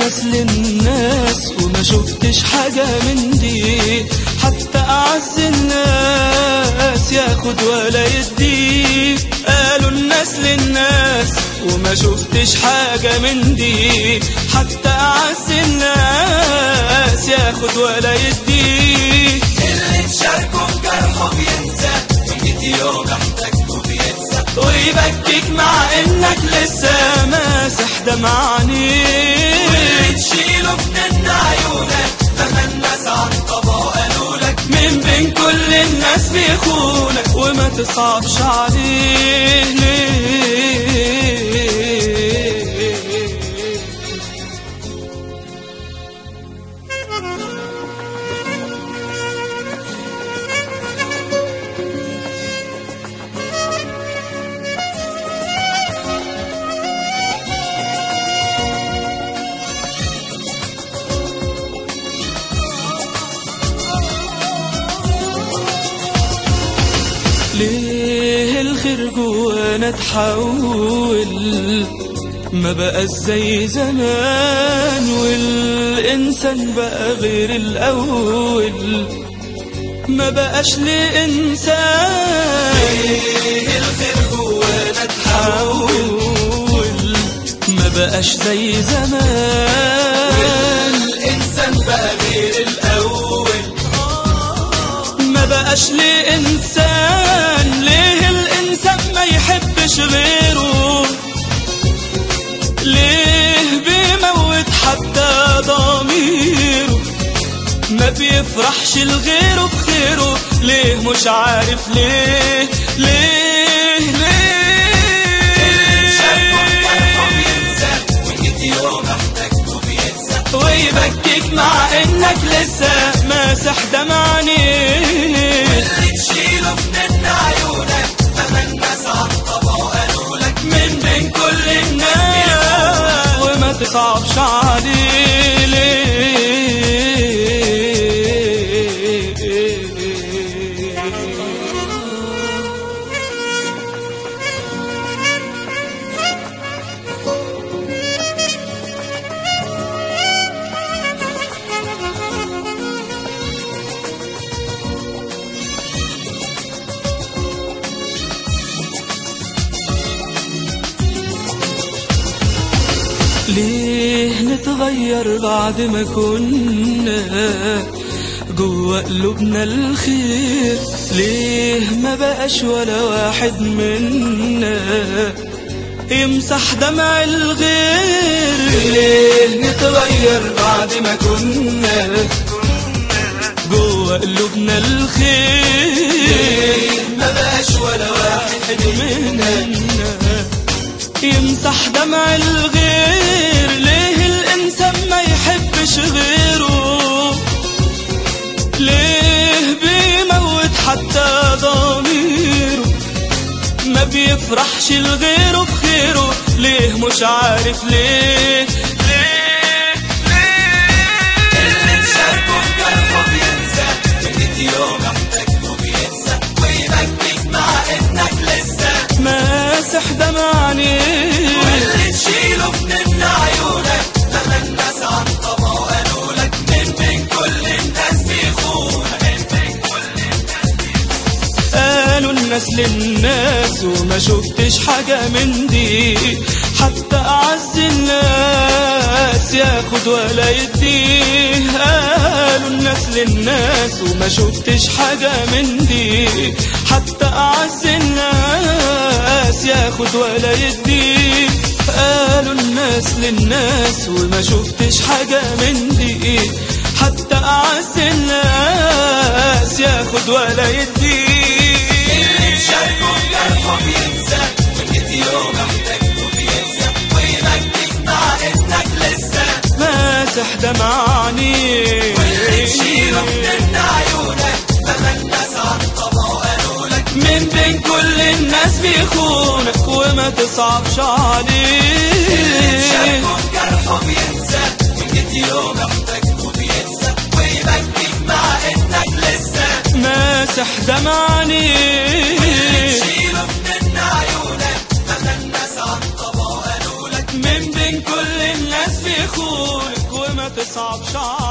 الناس للناس وما شفتش حاجة من دي حتى أعز الناس ياخد ولا يدي قالوا الناس للناس وما شفتش حاجة من دي حتى أعز الناس ياخد ولا يدي اللي تشاركه بجرحه بينسى وجيت يوم احتاجته بينسى ويبكيك مع انك لسه ماسح دمع عينيك واللي تشيله بجن عيونك لما الناس عن طبعه قالوا لك من بين كل الناس بيخونك وما تصعبش عليه ليه ليه الخير جوانا اتحول ما بقى زي زمان والإنسان بقى غير الأول ما بقاش لإنسان ايه الخير جوانا اتحول ما بقاش زي زمان الانسان بقى غير الاول ما بقاش لإنسان ليه الإنسان ما يحبش غيره ليه بيموت حتى ضميره ما بيفرحش لغيره بخيره ليه مش عارف ليه ليه شافه بجرحه ليه بينسى وجيت يوم احتاجته بينسى ويبكيك مع انك لسه ماسح دمع عينيك اللي تشيله بجن عيونك لما الناس عن طبعه قالوا لك من بين كل الناس وما تصعبش عليه ليه ليه نتغير بعد ما كنا جوا قلوبنا الخير ليه ما بقاش ولا واحد منا يمسح دمع الغير ليه نتغير بعد ما كنا جوا قلوبنا الخير ما بقاش ولا واحد منا يمسح دمع الغير ليه الإنسان ما يحبش غيره ليه بيموت حتى ضميره ما بيفرحش لغيره بخيره ليه مش عارف ليه ليه اللي تشاركه بجرحه بينسى وجيت يوم احتاجته بينسى ويبكيك مع انك لسه ماسح دمع عينيه واللي تشيله بجن عيونك لما الناس عن طبعه قالوا لك من بين كل الناس بيخونك من بين كل الناس قالوا الناس للناس وما شفتش حاجة من دي حتى أعز الناس ياخد ولا يديه قالوا الناس للناس وما شفتش حاجة من دي حتى أعز الناس ياخد ولا يديه قالوا الناس للناس وما شفتش حاجة من دي حتى أعز الناس ياخد ولا يديه اللي تشاركه بجرحه بينسى وجيت يوم احتاجته بينسى ويبكيك مع انك لسه ماسح دمع عينيه واللي تشيله بجن عيونك لما الناس عن طبعه قالوا لك من بين كل الناس بيخونك وما تصعبش عليه شافه بجرحه بينسى وجيت يوم احتاجته بينسى ويبكيك مع انك لسه ماسح دمع عينيه تشيله بجن عيونك لما الناس عن طبعه قالوا لك من بين كل الناس بيخونك أصعب شعر